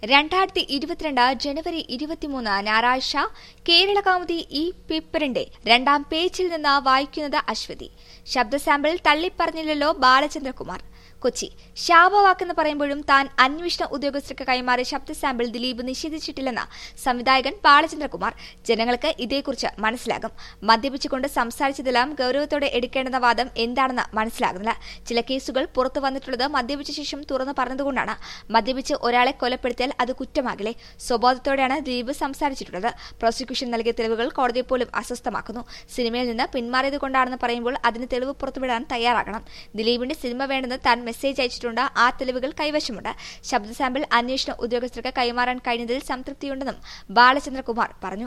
രണ്ടായിരത്തി ഇരുപത്തിരണ്ട് ജനുവരി ഇരുപത്തിമൂന്ന് ഞായറാഴ്ച കേരള കൗമുദി ഈ പേപ്പറിന്റെ രണ്ടാം പേജിൽ നിന്ന് വായിക്കുന്നത് അശ്വതി ശബ്ദ സാമ്പിൾ തള്ളിപ്പറഞ്ഞില്ലല്ലോ ബാലചന്ദ്രകുമാർ കൊച്ചി ശാപവാക്കെന്ന് പറയുമ്പോഴും താൻ അന്വേഷണ ഉദ്യോഗസ്ഥർക്ക് കൈമാറിയ ശബ്ദ സാമ്പിൾ ദിലീപ് നിഷേധിച്ചിട്ടില്ലെന്ന് സംവിധായകൻ ബാലചന്ദ്രകുമാർ ജനങ്ങൾക്ക് ഇതേക്കുറിച്ച് മനസ്സിലാകും മദ്യപിച്ചുകൊണ്ട് സംസാരിച്ചതെല്ലാം ഗൌരവത്തോടെ എടുക്കേണ്ടെന്ന വാദം എന്താണെന്ന് മനസ്സിലാകുന്നില്ല ചില കേസുകൾ പുറത്തു വന്നിട്ടുള്ളത് മദ്യപിച്ച ശേഷം തുറന്നു പറഞ്ഞതുകൊണ്ടാണ് മദ്യപിച്ച് ഒരാളെ കൊലപ്പെടുത്തിയാൽ അത് കുറ്റമാകില്ലേ സ്വബോധത്തോടെയാണ് ദിലീപ് സംസാരിച്ചിട്ടുള്ളത് പ്രോസിക്യൂഷൻ നൽകിയ തെളിവുകൾ കോടതിയെ പോലും അസ്വസ്ഥമാക്കുന്നു സിനിമയിൽ നിന്ന് പിന്മാറിയത് കൊണ്ടാണെന്ന് പറയുമ്പോൾ അതിന് തെളിവ് പുറത്തുവിടാൻ തയ്യാറാകണം ദിലീപിന്റെ സിനിമ വേണ്ടെന്ന് താൻ മെസ്സേജ് അയച്ചിട്ടുണ്ട് ആ തെളിവുകൾ കൈവശമുണ്ട് ശബ്ദ സാമ്പിൾ അന്വേഷണ ഉദ്യോഗസ്ഥർക്ക് കൈമാറാൻ കഴിഞ്ഞതിൽ സംതൃപ്തിയുണ്ടെന്നും ബാലചന്ദ്രകുമാർ പറഞ്ഞു